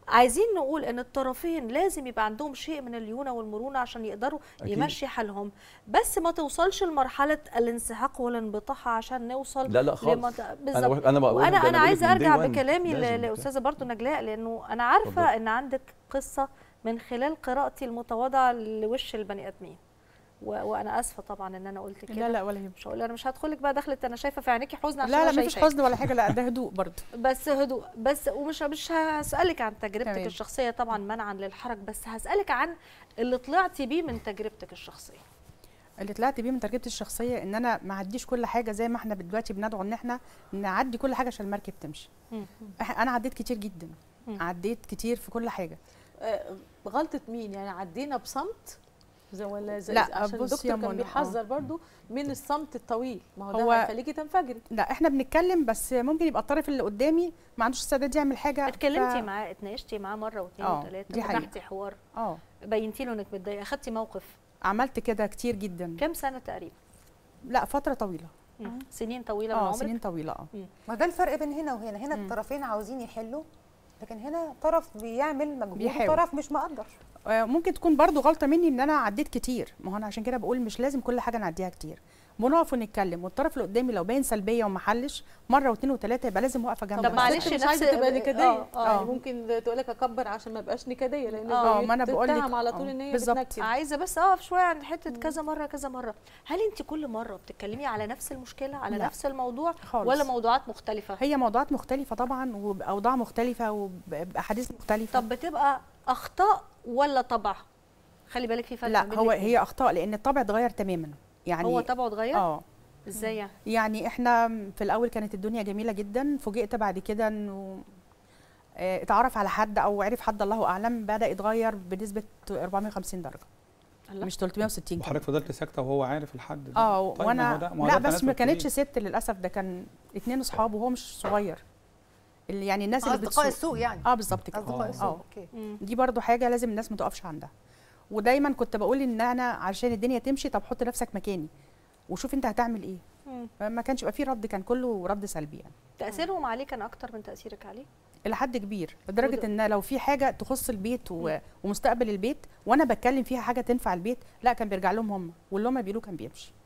عايزين نقول ان الطرفين لازم يبقى عندهم شيء من الليونه والمرونه عشان يقدروا أكيد. يمشي حالهم بس ما توصلش لمرحله الانسحاق والانبطاح عشان نوصل لا لا خالص لمت... انا بالظبط واخد- انا بقول وانا ده انا بقولك عايزه من day ارجع one. بكلامي ل- لازم. لاستاذه برضو نجلاء لانه انا عارفه اتفضلي. ان عندك قصه من خلال قراءتي المتواضعه لوش البني ادمين و... وانا اسفه طبعا ان انا قلت كده لا لا ولا يهمك مش هقول انا مش هدخلك بقى دخلت انا شايفه في عينيكي حزن عشان لا لا أنا مفيش شايفاك. حزن ولا حاجه لا ده هدوء برضه بس هدوء بس ومش مش هسالك عن تجربتك تمام. الشخصيه طبعا منعا للحرج بس هسالك عن اللي طلعتي بيه من تجربتك الشخصيه اللي طلعت بيه من تجربتي الشخصيه ان انا ما عديش كل حاجه زي ما احنا دلوقتي بندعو ان احنا نعدي كل حاجه عشان المركب تمشي مم. إح- انا عديت كتير جدا مم. عديت كتير في كل حاجه آه، غلطه مين يعني عدينا بصمت زي ولا زي لا، عشان بص يا الدكتور كان منى، بيحذر برضو من الصمت الطويل ما هو هو- ده هيخليكي تنفجري لا احنا بنتكلم بس ممكن يبقى الطرف اللي قدامي ما عندوش استعداد يعمل حاجه اتكلمتي معاه اتناقشتي معاه مره واثنين آه، وثلاثه دي حقيقة. فتحتي حوار اه بينتي له انك متضايقه اخدتي موقف عملت كده كتير جدا كام سنه تقريبا لا فتره طويله مم. سنين طويله من اه عمرك سنين طويله اه ما ده الفرق بين هنا وهنا هنا مم. الطرفين عاوزين يحلوا لكن هنا طرف بيعمل مجهود بيحاول. وطرف مش مقدر آه، ممكن تكون برضو غلطه مني ان انا عديت كتير ما هو انا عشان كده بقول مش لازم كل حاجه نعديها كتير بنقف ونتكلم والطرف اللي قدامي لو باين سلبيه وما حلش مره واثنين وثلاثه يبقى لازم واقفه جنبه طب بس معلش انت مش نفس- عايزه تبقى نكديه آه، اه آه. يعني ممكن تقول لك اكبر عشان ما ابقاش نكديه لان آه، ما أنا بقول لك، بتتهم على طول آه، ان هي بالظبط. بتنكد عايزه بس اقف شويه عند حته كذا مره كذا مره هل انت كل مره بتتكلمي على نفس المشكله على لا. نفس الموضوع خالص. ولا موضوعات مختلفه هي موضوعات مختلفه طبعا وباوضاع مختلفه وباحاديث مختلفه طب بتبقى اخطاء ولا طبع خلي بالك في فرق لا بين هو الاتنين. هي اخطاء لان الطبع اتغير تماما يعني هو طبعه اتغير اه ازاي يعني يعني احنا في الاول كانت الدنيا جميله جدا فوجئت بعد كده انه آه، اتعرف على حد او عرف حد الله اعلم بدا يتغير بنسبه 450 درجه الله. مش 360 كمان. وحضرتك فضلت ساكته وهو عارف الحد ده اه طيب ما وانا هو ده- ما هو لا ده بس ما تناسب كانتش كبير. ست للاسف ده كان اتنين اصحاب وهو مش صغير اللي يعني الناس اللي اصدقاء بتسوق السوق يعني اه بالظبط كده اصدقاء آه. السوق اه اوكي مم. دي برضو حاجه لازم الناس ما تقفش عندها ودايما كنت بقول ان انا عشان الدنيا تمشي طب حط نفسك مكاني وشوف انت هتعمل ايه مم. ما كانش يبقى فيه رد كان كله رد سلبي يعني تاثيرهم عليه كان اكتر من تاثيرك عليه الى حد كبير لدرجه وده- ان لو في حاجه تخص البيت و... ومستقبل البيت وانا بتكلم فيها حاجه تنفع البيت لا كان بيرجع لهم هم واللي هم بيقولوه كان بيمشي